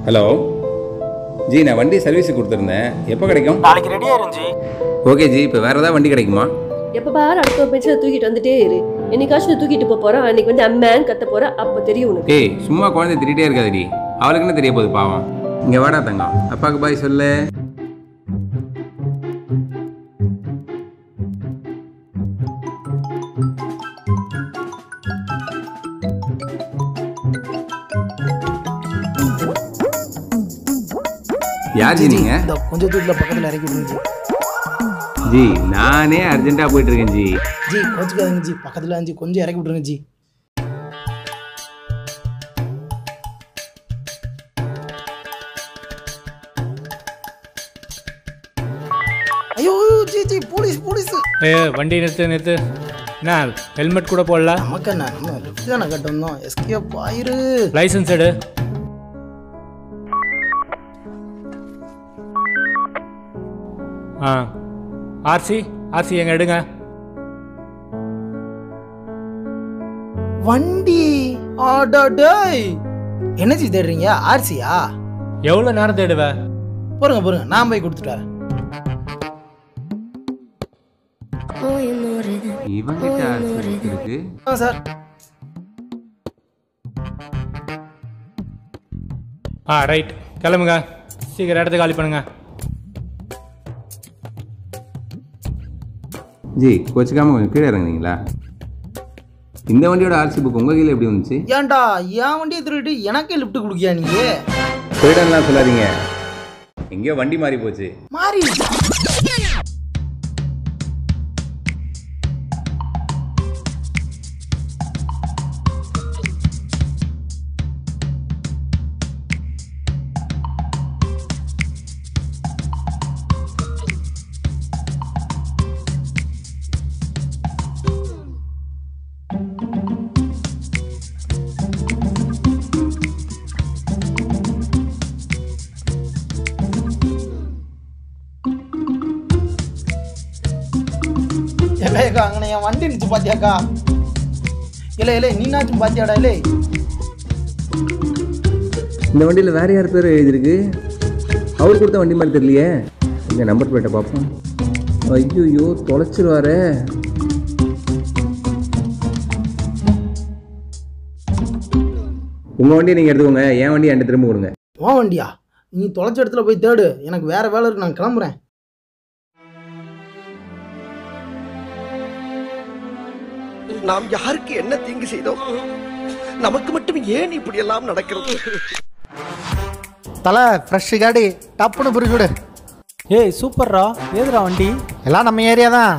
Hello G நான் வண்டி சர்வீஸுக்கு கொடுத்துருந்தேன் எப்போ கிடைக்கும் நாளைக்கு ரெடியா இருந்துச்சு ஓகே ஜி இப்போ வேறு ஏதாவது வண்டி கிடைக்குமா எப்ப பாரு அடுத்த பென்சிலை தூக்கிட்டு வந்துட்டே இரு என்னைக்காச்சும் நீ தூக்கிட்டு போக போறான் அன்னைக்கு வந்து அம்மேன்னு கத்த போற அப்ப தெரியும் உனக்கு ஏய் சும்மா குழந்தை திரிட்டே இருக்காதடி அவளுக்கு என்ன தெரிய போகுது பாவம் இங்கே வாடா தங்கம் அப்பாவுக்கு பாய் சொல்லு யார் ஜி நீங்க இந்த கொஞ்சம் தூரத்தில் பக்கத்தில் இறக்கி விடுங்க ஜி ஜி நானே அர்ஜென்ட்டாக போயிட்டு இருக்கேன் ஜி ஜி கோச்சுக்காதீங்க ஜி பக்கத்தில் அஞ்சு கொஞ்சம் இறக்கி விட்ருங்க ஜி ஐயோ ஜி ஜி போலீஸ் போலீஸ் ஏ வண்டி நிறுத்து நிறுத்து என்ன ஹெல்மெட் கூட போடல நமக்கு என்ன நம்ம லிஃப்ட் தானே கட்ட வந்தோம் எஸ்கேப் ஆயிரு லைசன்ஸ் எடு ஆ ஆர்சி ஆர்சி எங்க எடுங்க வண்டி ஆடாடேய் என்ன ஜி தேடுறீங்க ஆர்சியா எவ்வளோ நேரம் தேடுவ போருங்க போருங்க நான் போய் கொடுத்துட்டு வரேன் இவங்கிட்ட ஆர்சி இருக்கு ஆ சார் ஆ ரைட் கிளம்புங்க சீக்கிரம் இடத்த காலி பண்ணுங்க ஜி கோச்சிக்காம கொஞ்சம் கீழே இறங்குறீங்களா இந்த வண்டியோட ஆர்சி புக் உங்கள் கையில் எப்படி வந்துச்சு ஏன்டா என் வண்டியை திருட்டு எனக்கே லிஃப்ட் கொடுக்கியா நீ போயிடலாம் சொல்லாதீங்க எங்கேயோ வண்டி மாறி போச்சு மாறி இல்லையக்கா அங்கே என் வண்டி இருந்துச்சு பாத்தியாக்கா இல்லை இல்லை நீனாச்சும் பாத்தியாடா இல்லை இந்த வண்டியில் வேற யார் பேர் எழுதியிருக்கு அவர் கொடுத்த வண்டி மாதிரி தெரியலையே இந்த நம்பர் பிளேட்டை பார்ப்போம் ஐயோ தொலைச்சிருவாரே உங்கள் வண்டியை நீங்கள் எடுத்துக்கோங்க என் வண்டியை என்கிட்ட திரும்ப கொடுங்க உன் வண்டியா நீ தொலைச்ச இடத்துல போய் தேடு எனக்கு வேற வேலை இருக்கு நான் கிளம்புறேன் நாம் யாருக்கு என்ன தீங்கு செய்தோம் நமக்கு மட்டும் ஏன் இப்படி எல்லாம் நடக்கிறது தலை ஃப்ரெஷ் காடி டப்புன்னு புரிஞ்சு விடு ஏய் சூப்பர்ரா ஏதுடா வண்டி எல்லாம் நம்ம ஏரியா தான்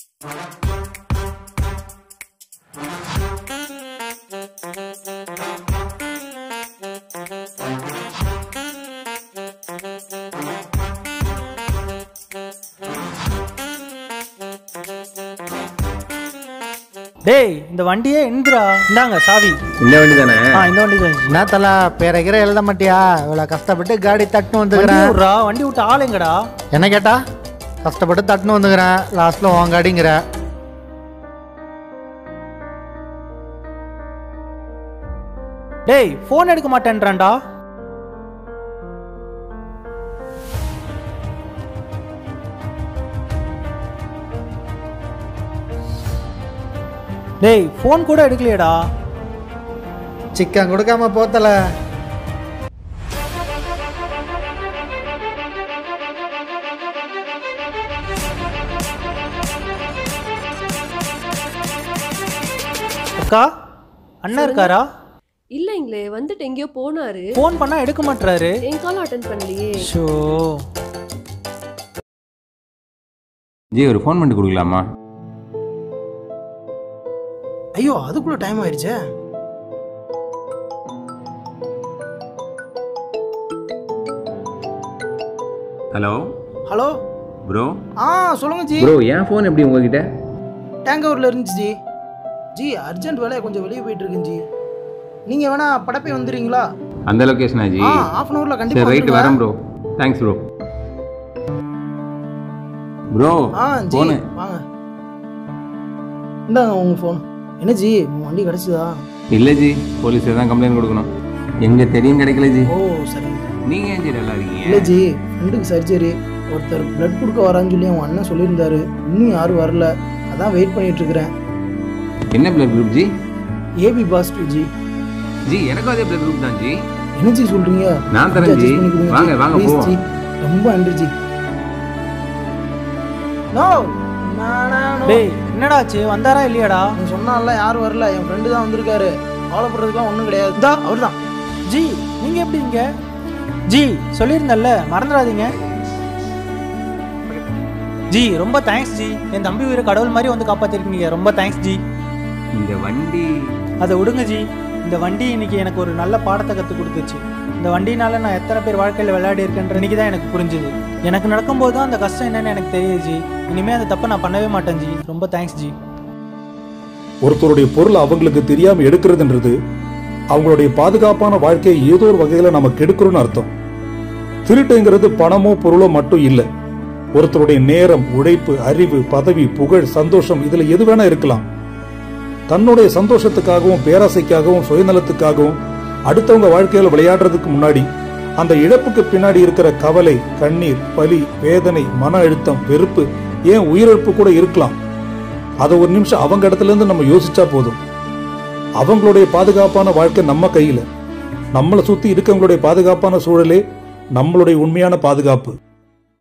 டேய் இந்த வண்டியே இந்துடா இந்தாங்க சாவி இந்த வண்டி தானே ஆ இந்த வண்டி தான் என்ன தலை பேர கீரை எழுத மாட்டியா இவ்வளோ கஷ்டப்பட்டு காடி தட்டுன்னு வண்டி வந்துக்கிறேன் விட்றா வண்டி விட்டு ஆளுங்கடா என்ன கேட்டா கஷ்டப்பட்டு தட்டுன்னு வந்துக்கிறேன் லாஸ்ட்டில் உன் காடிங்கிற டேய் ஃபோன் எடுக்க மாட்டேன்றான்டா டேய் ஃபோன் கூட எடுக்கலையேடா சிக்கன் கொடுக்காம போத்தல அக்கா அண்ணன் இருக்காரா இல்லைங்களே வந்துட்டு எங்கேயோ போனாரு ஃபோன் பண்ணா எடுக்க மாட்றாரு என் காலம் அட்டன் பண்ணலையே ஷோ ஜி ஒரு ஃபோன் பண்ணி கொடுக்கலாமா ஐயோ அதுக்குள்ள டைம் ஆயிடுச்சே ஹலோ ஹலோ ப்ரோ ஆ சொல்லுங்க ஜி ப்ரோ என் ஃபோன் எப்படி உங்ககிட்ட டேங்கூரில் இருந்துச்சு ஜி ஜி அர்ஜென்ட் வேலையை கொஞ்சம் வெளியே போயிட்டு இருக்குங்க ஜி நீங்க வேணா படப்பை வந்துடுறீங்களா அந்த லொக்கேஷனா ஜி ஆ ஹாஃப் அன் ஹவர்ல சரி கண்டிப்பா ரைட் வந்துருங்க. வரேன் ப்ரோ தேங்க்ஸ் ப்ரோ ப்ரோ ஆ ஜி ஃபோனு வாங்க இந்தாங்க உங்க ஃபோன் என்ன ஜி உங்க வண்டி கிடைச்சதா இல்லை ஜி போலீஸில் தான் கம்ப்ளைண்ட் கொடுக்கணும் எங்க தெரியும் கிடைக்கல ஜி ஓ சரி நீங்க ஏன் ஜி நல்லா இருக்கீங்க இல்லை ஜி ஃப்ரெண்டுக்கு சர்ஜரி ஒருத்தர் பிளட் கொடுக்க வரான்னு சொல்லி அவங்க அண்ணன் சொல்லியிருந்தாரு இன்னும் யாரும் வரல அதான் வெயிட் பண்ணிட்டு இருக்கிறேன் என்ன பிளட் குரூப் ஜி ஏபி பாசிட்டிவ் ஜி ஜி எனக்கும் அதே பிளட் குரூப் தான் ஜி என்ன ஜி சொல்றீங்க நான் தரேன் கொஞ்சம் ஜி. adjust பண்ணி கொடுங்க வாங்க, ஜி. வாங்க, Please போவோம். ஜி. ரொம்ப நன்றி ஜி நோ நானா நோ டேய் என்னடா ஆச்சு வந்தாரா இல்லையாடா நீ சொன்னால யாரும் வரல என் ஃப்ரெண்டு தான் வந்திருக்காரு கவலைப்படுறதுக்குலாம் ஒன்றும் கிடையாது தான் அவர் தான் ஜி நீங்க எப்படி இங்க ஜி சொல்லியிருந்தல்ல மறந்துடாதீங்க ஜி ரொம்ப தேங்க்ஸ் ஜி என் தம்பி உயிரை கடவுள் மாதிரி வந்து காப்பாத்திருக்கீங்க ரொம்ப தேங்க்ஸ் ஜி இந்த வண்டி அதை விடுங்க ஜி இந்த வண்டி இன்னைக்கு எனக்கு ஒரு நல்ல பாடத்தை கற்றுக் கொடுத்துச்சு இந்த வண்டினால நான் எத்தனை பேர் வாழ்க்கையில் விளையாடி இருக்கேன்ற இன்னைக்கு தான் எனக்கு புரிஞ்சுது எனக்கு நடக்கும்போது தான் அந்த கஷ்டம் என்னன்னு எனக்கு தெரியுது ஜி இனிமேல் அந்த தப்பை நான் பண்ணவே மாட்டேன் ஜி ரொம்ப தேங்க்ஸ் ஜி ஒருத்தருடைய பொருள் அவங்களுக்கு தெரியாம எடுக்கிறதுன்றது அவங்களுடைய பாதுகாப்பான வாழ்க்கையை ஏதோ ஒரு வகையில நம்ம கெடுக்கிறோம்னு அர்த்தம் திருட்டுங்கிறது பணமோ பொருளோ மட்டும் இல்ல ஒருத்தருடைய நேரம் உழைப்பு அறிவு பதவி புகழ் சந்தோஷம் இதுல எது வேணா இருக்கலாம் தன்னுடைய சந்தோஷத்துக்காகவும் பேராசைக்காகவும் சுயநலத்துக்காகவும் அடுத்தவங்க வாழ்க்கையில விளையாடுறதுக்கு முன்னாடி அந்த இழப்புக்கு பின்னாடி இருக்கிற கவலை கண்ணீர் பலி வேதனை மன அழுத்தம் வெறுப்பு ஏன் உயிரிழப்பு கூட இருக்கலாம் அதை ஒரு நிமிஷம் அவங்க இடத்துல இருந்து நம்ம யோசிச்சா போதும் அவங்களுடைய பாதுகாப்பான வாழ்க்கை நம்ம கையில நம்மளை சுத்தி இருக்கவங்களுடைய பாதுகாப்பான சூழலே நம்மளுடைய உண்மையான பாதுகாப்பு